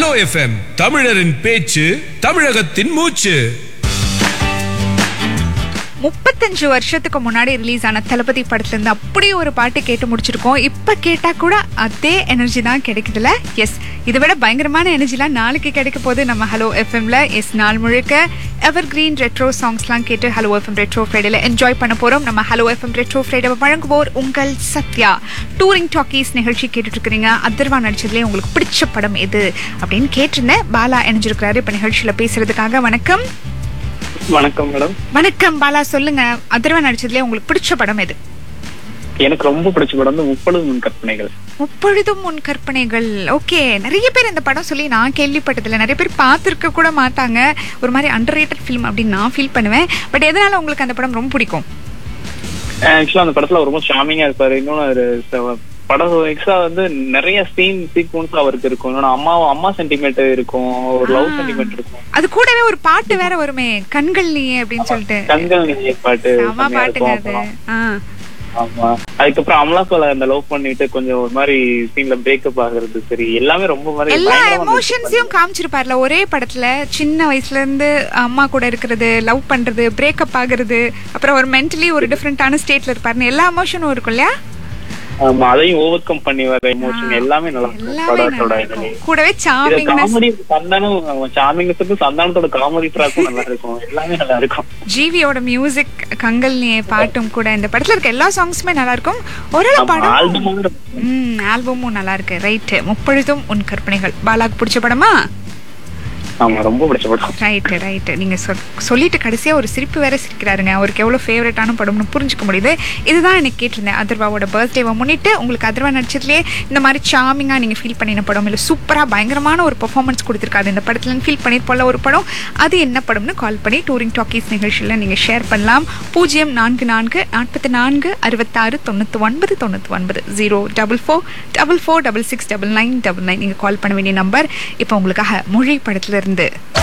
Hello FM தமிழரின் பேச்சு தமிழகத்தின் மூச்சு முப்பத்தஞ்சு வருஷத்துக்கு முன்னாடி ரிலீஸ் ஆன தளபதி படத்துல இருந்து அப்படியே ஒரு பாட்டு கேட்டு முடிச்சிருக்கோம் இப்ப கேட்டா கூட அதே எனர்ஜி தான் கிடைக்குதுல எஸ் இதை விட பயங்கரமான எனர்ஜிலாம் நாளைக்கு கிடைக்க போகுது நம்ம ஹலோ எஃப்எம்ல எஸ் நாள் முழுக்க எவர் கிரீன் ரெட்ரோ சாங்ஸ்லாம் கேட்டு ஹலோ எஃப்எம் ரெட்ரோ ஃப்ரைடேல என்ஜாய் பண்ண போறோம் நம்ம ஹலோ எஃப்எம் ரெட்ரோ ஃப்ரைடே வழங்குவோர் உங்கள் சத்யா டூரிங் டாக்கீஸ் நிகழ்ச்சி கேட்டுட்டு இருக்கிறீங்க அதர்வா நடிச்சதுலேயே உங்களுக்கு பிடிச்ச படம் எது அப்படின்னு கேட்டிருந்தேன் பாலா இணைஞ்சிருக்கிறாரு இப்ப நிகழ்ச்சியில பேசுறதுக்காக வணக்கம் வணக்கம் மேடம் வணக்கம் பாலா சொல்லுங்க அதர்வா நடிச்சதுல உங்களுக்கு பிடிச்ச படம் எது எனக்கு ரொம்ப பிடிச்ச படம் வந்து முப்பது முன் கற்பனைகள் முப்பொழுதும் உன் கற்பனைகள் ஓகே நிறைய பேர் இந்த படம் சொல்லி நான் கேள்விப்பட்டதில்ல நிறைய பேர் பார்த்துருக்க கூட மாட்டாங்க ஒரு மாதிரி அண்டர் ரேட்டட் ஃபிலிம் அப்படின்னு நான் ஃபீல் பண்ணுவேன் பட் எதனால உங்களுக்கு அந்த படம் ரொம்ப பிடிக்கும் ஆக்சுவலா அந்த படத்துல அவர் ரொம்ப ஷாமிங்கா இருப்பாரு இன்னொன்னு ஒரு ச- படம் எக்ஸ்ட்ரா வந்து நிறைய சீன் சீக்வன்ஸ் அவருக்கு இருக்கும் இன்னொன்னு அம்மா அம்மா சென்டிமெண்ட் இருக்கும் ஒரு லவ் ஆ. சென்டிமெண்ட் இருக்கும் அது கூடவே ஒரு பாட்டு வேற வருமே கண்கள் நீயே அப்படின்னு சொல்லிட்டு கண்கள் நீ பாட்டு ஆமா செம்மையா பாட்டுங்க இருக்கும் அது அப்புறம். ஆ ஆமா அதுக்கப்புறம் அமலாக்கோல அந்த லவ் பண்ணிட்டு கொஞ்சம் ஒரு மாதிரி சீன்ல பிரேக்கப் ஆகுறது சரி எல்லாமே ரொம்ப மாதிரி எல்லா பயங்கரமா இருந்துச்சு. எமோஷன்ஸையும் காமிச்சிருப்பார்ல ஒரே படத்துல சின்ன வயசுல இருந்து அம்மா கூட இருக்கிறது லவ் பண்றது பிரேக்கப் ஆகுறது அப்புறம் ஒரு மென்டலி ஒரு டிஃப்ரெண்டான ஸ்டேட்ல இருப்பாருன்னு எல்லா எமோஷனும் இருக்கும் இல்லையா ஆமா அதையும் ஓவர் கம் பண்ணி வர எமோஷன் எல்லாமே நல்லா இருக்கும் எல்லாமே படத்தோட நல்லா இதுல இருக்கும் கூடவே சாமிங்னஸ் காமெடி சந்தானம் சாமிங்கத்துக்கும் சந்தானத்தோட காமெடி ட்ராக்கும் நல்லா இருக்கும் எல்லாமே நல்லா இருக்கும் ஜிவியோட மியூசிக் கங்கல் நீ பாட்டும் கூட இந்த படத்துல இருக்க எல்லா சாங்ஸுமே நல்லா இருக்கும் ஓரளவு படம் ஆல்பம் ம் ஆல்பமும் நல்லா இருக்கு ரைட் முப்பொழுதும் உன் கற்பனைகள் பாலாக்கு பிடிச்ச படமா ஆமா ரொம்ப பிடிச்ச படம் ரைட்டு ரைட்டு நீங்கள் சொல் சொல்லிட்டு கடைசியாக ஒரு சிரிப்பு வேற சிரிக்கிறாருங்க அவருக்கு எவ்வளோ ஃபேவரட்டான படம்னு புரிஞ்சுக்க முடியுது இதுதான் எனக்கு கேட்டிருந்தேன் அதர்வாவோட பர்த்டேவை முன்னிட்டு உங்களுக்கு அதர்வா நடிச்சதுலேயே இந்த மாதிரி சாமிங்காக நீங்கள் ஃபீல் பண்ணின படம் இல்லை சூப்பராக பயங்கரமான ஒரு பெர்ஃபார்மன்ஸ் கொடுத்துருக்காரு இந்த படத்தில் ஃபீல் பண்ணியிருப்போம்ல ஒரு படம் அது என்ன படம்னு கால் பண்ணி டூரிங் டாக்கீஸ் நிகழ்ச்சியில் நீங்கள் ஷேர் பண்ணலாம் பூஜ்ஜியம் நான்கு நான்கு நாற்பத்தி நான்கு அறுபத்தாறு தொண்ணூற்றி ஒன்பது தொண்ணூற்றி ஒன்பது zero double four double four double six double nine double nine நீங்கள் கால் பண்ண வேண்டிய நம்பர் இப்போ உங்களுக்காக மொழி படத்துல இருந்து